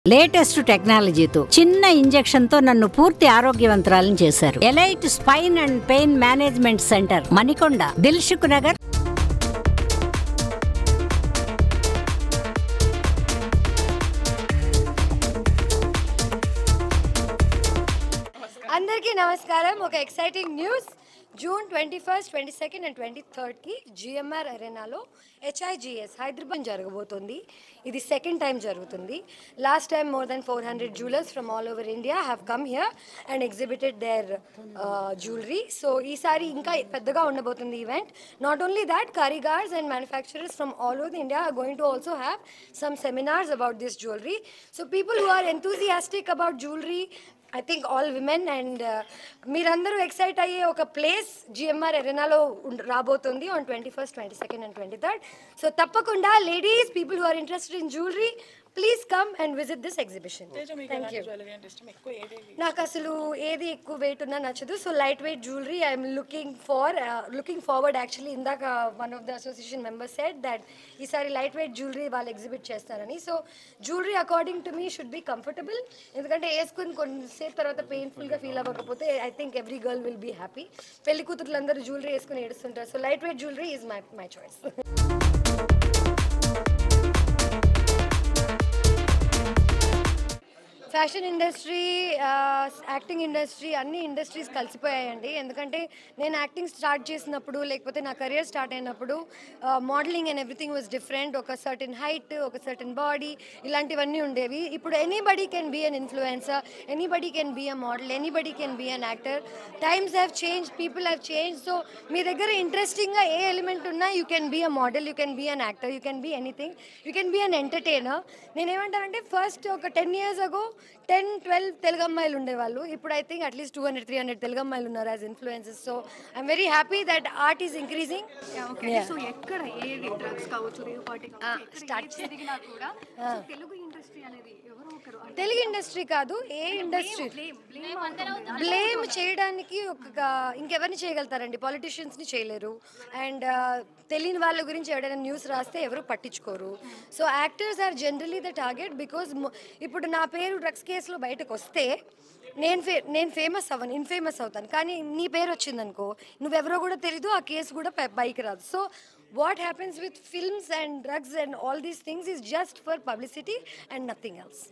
Latest టెక్నాలజీతో చిన్న injection తో నన్ను పూర్తి ఆరోగ్యవంతురాలను చేశారు elite spine and pain management centre Manikonda Dilsukh Nagar అందరికీ నమస్కారం ఒక exciting news June twenty first twenty second and twenty థర్డ్కి జిఎంఆర్ అరేనాలో హెచ్ఐజిఎస్ హైదరాబాద్ జరగబోతుంది ఇది సెకండ్ టైం జరుగుతుంది last time more than four hundred jewellers from all over India have come here and exhibited their jewellery so ఈసారి ఇంకా పెద్దగా ఉండబోతుంది event not only that కారీగార్స్ and manufacturers from all over India are going to also have some seminars about this jewellery so people who are enthusiastic about jewellery I think all women and మీరందరూ excite అయ్యే ఒక place GMR ఎరెనాలో ఉండ- రాబోతుంది on twenty first twenty second and twenty third so తప్పకుండా ladies people who are interested in jewellery please come and visit this exhibition thank you jewellery అంటే ఇష్టం ఎక్కువ ఏది నాకు అసలు ఏది ఎక్కువ వెయిట్ ఉన్నా నచ్చదు so light weight jewellery I'm looking for looking forward actually ఇందాక one of the association members said that ఈసారి లైట్ వెయిట్ జ్యువెలరీ వాళ్ళు ఎగ్జిబిట్ చేస్తారని so jewellery according to me should be comfortable ఎందుకంటే వేసుకుని కొంతసేపు తర్వాత పెయిన్ఫుల్గా ఫీల్ అవ్వకపోతే I think every girl will be happy పెళ్లి కూతురులందరూ జ్యువెలరీ వేసుకుని ఏడుస్తుంటారు so light weight jewellery is my my choice fashion industry acting industry అన్ని ఇండస్ట్రీస్ కలిసిపోయాయండి ఎందుకంటే నేను యాక్టింగ్ స్టార్ట్ చేసినప్పుడు లేకపోతే నా కెరియర్ స్టార్ట్ అయినప్పుడు modelling and everything was different ఒక సర్టన్ హైట్ ఒక సర్టన్ బాడీ ఇలాంటివన్నీ ఉండేవి ఇప్పుడు anybody can be an influencer anybody can be a model anybody can be an actor times have change people have change so మీ దగ్గర ఇంట్రెస్టింగ్గా ఏ element ఉన్నా you can be a model you can be an actor you can be anything you can be an entertainer నేనేమంటానంటే first ఒక ten years ago ten twelve Telugu అమ్మాయిలు ఉండేవాళ్ళు ఇప్పుడు I think at least two hundred three hundred Telugu అమ్మాయిలు ఉన్నారు as influences so I'm very happy that art is increasing okay so ఎక్కడ ఏది drugs కావచ్చు రేవ్ పార్టీ కావచ్చు start ఎక్కడ ఏది జరిగినా కూడా సో తెలుగు ఇండస్ట్రీ అనేది ఎవరో ఒకరు అంటే తెలుగు ఇండస్ట్రీ కాదు ఏ ఇండస్ట్రీ blame, blame అవుతుంది. బ్లేమ్ చేయడానికి ఒక ఇంకెవరిని చేయగలుగుతారండి పాలిటిషియన్స్ని చేయలేరు అండ్ తెలియని వాళ్ళ గురించి ఎవరైనా న్యూస్ రాస్తే ఎవరు పట్టించుకోరు so actors are generally the target because ఇప్పుడు నా పేరు డ్రగ్స్ కేసులో బయటకు వస్తే నేను ఫే నేను ఫేమస్ అవ్వను ఇన్ఫేమస్ అవుతాను కానీ నీ పేరు వచ్చిందనుకో నువ్వెవరో కూడా తెలీదు ఆ కేసు కూడా పై- పైకి రాదు so what happens with films and drugs and all these things is just for publicity and nothing else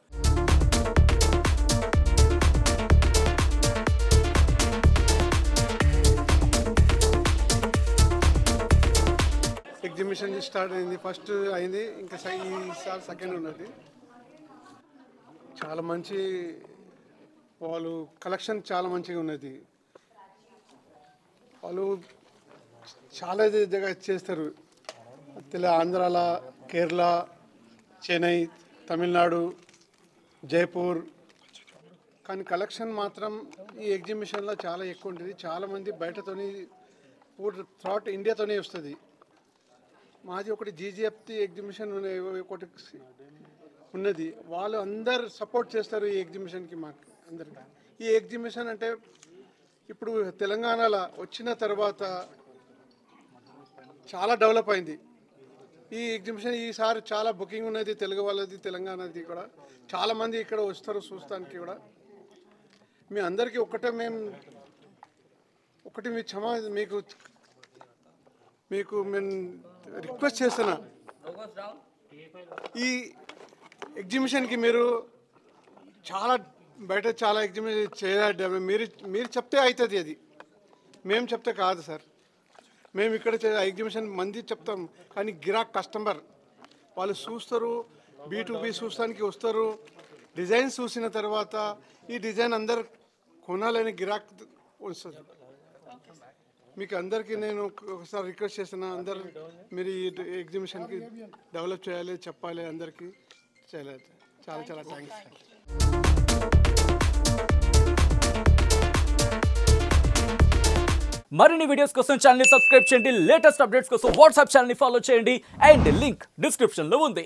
exhibition start అయింది ఫస్ట్ అయింది ఇంకా సె- ఈసారి సెకండ్ ఉన్నది చాలా మంచి వాళ్ళు కలెక్షన్ చాలా మంచిగా ఉన్నది వాళ్ళు చాలా దగ్గర చేస్తారు తెల ఆంధ్రాల కేరళ చెన్నై తమిళనాడు జైపూర్ కానీ కలెక్షన్ మాత్రం ఈ ఎగ్జిబిషన్లో చాలా ఎక్కువ ఉంటుంది చాలామంది బయటతోని పూర్ థ్రాట్ ఇండియాతోనే వస్తుంది మాది ఒకటి జీజీఎఫ్టీ ఎగ్జిబిషన్ ఉన్న- ఒకటి ఉన్నది వాళ్ళు అందరు సపోర్ట్ చేస్తారు ఈ ఎగ్జిబిషన్కి మాకు అందరికి ఈ ఎగ్జిబిషన్ అంటే ఇప్పుడు తెలంగాణలో వచ్చిన తర్వాత చాలా డెవలప్ అయింది ఈ ఎగ్జిబిషన్ ఈసారి చాలా బుకింగ్ ఉన్నది తెలుగు వాళ్ళది తెలంగాణది కూడా చాలా మంది ఇక్కడ వస్తారు చూస్తానికి కూడా మీ అందరికీ ఒకటే మేము ఒకటి మీ క్షమా మీకు మీకు నేను రిక్వెస్ట్ చేస్తున్నా ఈ ఎగ్జిబిషన్కి మీరు చాలా బయట చాలా ఎగ్జిబిషన్ చేయాలి మీరు మీరు చెప్తే అవుతుంది అది మేము చెప్తే కాదు సార్ మేము ఇక్కడ చే- ఎగ్జిబిషన్ మంది చెప్తాం కానీ గిరాక్ కస్టమర్ వాళ్ళు చూస్తారు బీ టు బీ చూస్తానికి వస్తారు డిజైన్ చూసిన తర్వాత ఈ డిజైన్ అందరు కొనాలని గిరాక్ వస్తుంది మీకు అందరికీ నేను ఒక- ఒకసారి రిక్వెస్ట్ చేస్తున్నా అందరు మీరు ఈ ఎగ్జిబిషన్కి డెవలప్ చేయాలి చెప్పాలి అందరికీ చేయాలి చాలా చాలా థ్యాంక్స్ మరిన్ని వీడియోస్ కోసం ఛానల్ సబ్స్క్రైబ్ చేయండి లేటెస్ట్ అప్డేట్స్ కోసం వాట్సాప్ ఛానల్ ఫాలో చేయండి అండ్ లింక్ డిస్క్రిప్షన్ లో ఉంది